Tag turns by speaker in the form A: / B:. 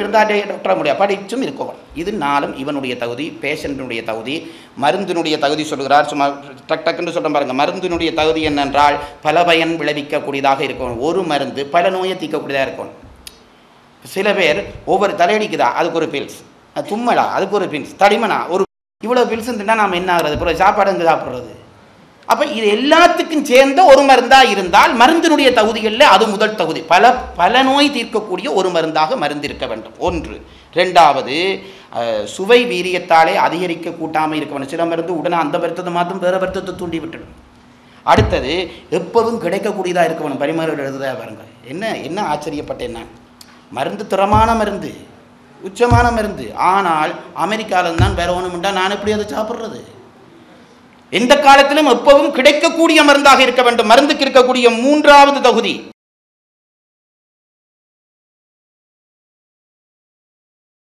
A: இருந்தால் டாக்டர் முடியாது படிச்சும் இருக்கணும் இது நாளும் இவனுடைய தகுதி பேஷண்ட்டினுடைய தகுதி மருந்தினுடைய தகுதி சொல்கிறார் சும்மா டக் டக்குன்னு சொல்கிறேன் பாருங்க மருந்தினுடைய தகுதி என்னென்றால் பல பயன் விளைவிக்கக்கூடியதாக இருக்கணும் ஒரு மருந்து பல நோயை தீர்க்கக்கூடியதாக இருக்கணும் சில பேர் ஒவ்வொரு தலையடிக்குதா அதுக்கு ஒரு பில்ஸ் தும்மலா அதுக்கு ஒரு பில்ஸ் தடிமனா ஒரு இவ்வளோ பில்ஸ் இருந்தால் நாம் என்ன ஆகுறது அப்புறம் சாப்பாடு எங்கே சாப்பிட்றது அப்போ இது எல்லாத்துக்கும் சேர்ந்த ஒரு மருந்தாக இருந்தால் மருந்தினுடைய தகுதிகளில் அது முதல் தகுதி பல பல நோய் தீர்க்கக்கூடிய ஒரு மருந்தாக மருந்து இருக்க வேண்டும் ஒன்று ரெண்டாவது அஹ், சுவை வீரியத்தாலே அதிகரிக்க கூட்டாமல் இருக்க வேண்டும் சில மருந்து உடனே அந்த வருத்தத்தை மாற்றும் வேறு வருத்தத்தை தூண்டி விட்டுடும் அடுத்தது எப்போதும் கிடைக்கக்கூடியதாக இருக்க வேணும் பரிமாற எழுதுதா பாருங்க என்ன என்ன ஆச்சரியப்பட்டேன் நான் மருந்து திறமான மருந்து உச்சமான மருந்து ஆனால் அமெரிக்காவில் தான் வேற ஒன்றும் நான் எப்படி அதை சாப்பிட்றது எந்த காலத்திலும் எப்பவும் கிடைக்கக்கூடிய மருந்தாக இருக்க வேண்டும் மருந்துக்கு இருக்கக்கூடிய மூன்றாவது தகுதி